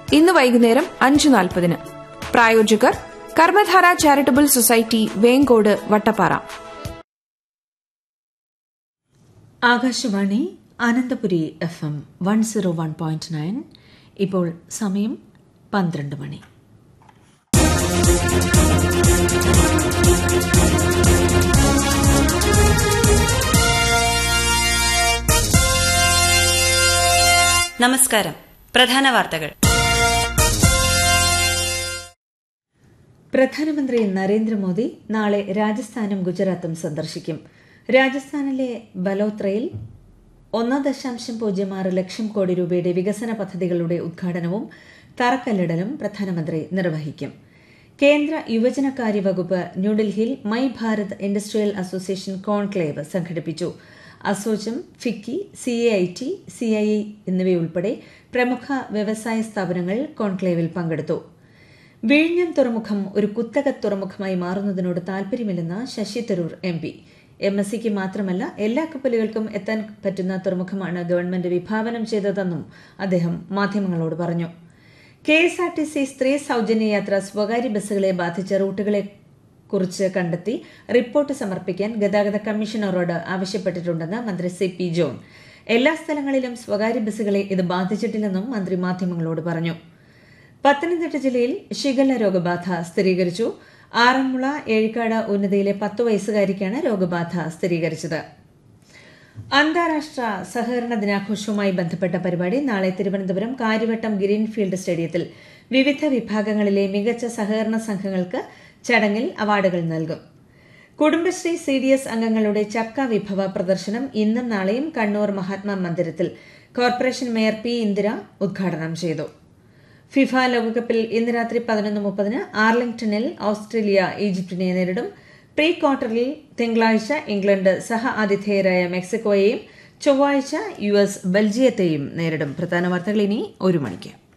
ഇന്ന് വൈകുന്നേരം അഞ്ചു നാൽപ്പതിന് പ്രായോജകർ Karmadhara charitable society Venkode Vattappara Akashvani Ananthapuri F M one zero one point nine ഇപ്പോൾ സമയം പന്ത്രണ്ട് മണി നമസ്കാരം പ്രധാന വാർത്തകൾ പ്രധാനമന്ത്രി നരേന്ദ്രമോദി നാളെ രാജസ്ഥാനും ഗുജറാത്തും സന്ദർശിക്കും രാജസ്ഥാനിലെ ബലോത്രയിൽ ഒന്ന് ദശാംശം പൂജ്യം ആറ് ലക്ഷം കോടി രൂപയുടെ വികസന പദ്ധതികളുടെ ഉദ്ഘാടനവും തറക്കല്ലിടലും പ്രധാനമന്ത്രി നിർവഹിക്കും കേന്ദ്ര യുവജനകാര്യ വകുപ്പ് ന്യൂഡൽഹിയിൽ my Bharat industrial association conclave സംഘടിപ്പിച്ചു ASSOCHAM FICCI C A I T C I എന്നിവയുൾപ്പെടെ പ്രമുഖ വ്യവസായ സ്ഥാപനങ്ങൾ കോൺക്ലേവിൽ പങ്കെടുത്തു വിഴിഞ്ഞം തുറമുഖം ഒരു കുത്തക തുറമുഖമായി മാറുന്നതിനോട് താൽപര്യമില്ലെന്ന് Shashi Tharoor M P M S സിക്ക് മാത്രമല്ല എല്ലാ കപ്പലുകൾക്കും എത്താൻ പറ്റുന്ന തുറമുഖമാണ് ഗവൺമെന്റ് വിഭാവനം ചെയ്തതെന്നും അദ്ദേഹം മാധ്യമങ്ങളോട് പറഞ്ഞു K S R T C സ്ത്രീ സൌജന്യ യാത്ര സ്വകാര്യ ബസ്സുകളെ ബാധിച്ച റൂട്ടുകളെ കുറിച്ച് കണ്ടെത്തി റിപ്പോർട്ട് സമർപ്പിക്കാൻ ഗതാഗത കമ്മീഷണറോട് ആവശ്യപ്പെട്ടിട്ടുണ്ടെന്ന് മന്ത്രി സി പി ജോൺ എല്ലാ സ്ഥലങ്ങളിലും സ്വകാര്യ ബസ്സുകളെ ഇത് ബാധിച്ചിട്ടില്ലെന്നും മന്ത്രി മാധ്യമങ്ങളോട് പറഞ്ഞു പത്തനംതിട്ട ജില്ലയിൽ ഷിഗല്ല രോഗബാധ സ്ഥിരീകരിച്ചു ആറന്മുള ഏഴിക്കാട് ഉന്നതിയിലെ പത്തു വയസ്സുകാരിക്കാണ് രോഗബാധ സ്ഥിരീകരിച്ചത് അന്താരാഷ്ട്ര സഹകരണ ദിനാഘോഷവുമായി ബന്ധപ്പെട്ട പരിപാടി നാളെ തിരുവനന്തപുരം കാര്യവട്ടം ഗ്രീൻഫീൽഡ് സ്റ്റേഡിയത്തിൽ വിവിധ വിഭാഗങ്ങളിലെ മികച്ച സഹകരണ സംഘങ്ങൾക്ക് ചടങ്ങിൽ അവാർഡുകൾ നൽകും കുടുംബശ്രീ സി ഡി എസ് അംഗങ്ങളുടെ ചക്ക വിഭവ പ്രദർശനം ഇന്നും നാളെയും കണ്ണൂർ മഹാത്മാ മന്ദിരത്തിൽ കോർപ്പറേഷൻ മേയർ പി ഇന്ദിര ഉദ്ഘാടനം ചെയ്തു ഫിഫ ലോകകപ്പിൽ ഇന്ന് രാത്രി പതിനൊന്ന് മുപ്പതിന് ആർലിംഗ്ടണിൽ ഓസ്ട്രേലിയ ഈജിപ്തിനെ നേരിടും പ്രീ ക്വാർട്ടറിൽ തിങ്കളാഴ്ച ഇംഗ്ലണ്ട് സഹ ആതിഥേയരായ മെക്സിക്കോയെയും ചൊവ്വാഴ്ച യു എസ് ബെൽജിയത്തെയും നേരിടും പ്രധാന വാർത്തകൾ ഇനി ഒരു മണിക്ക്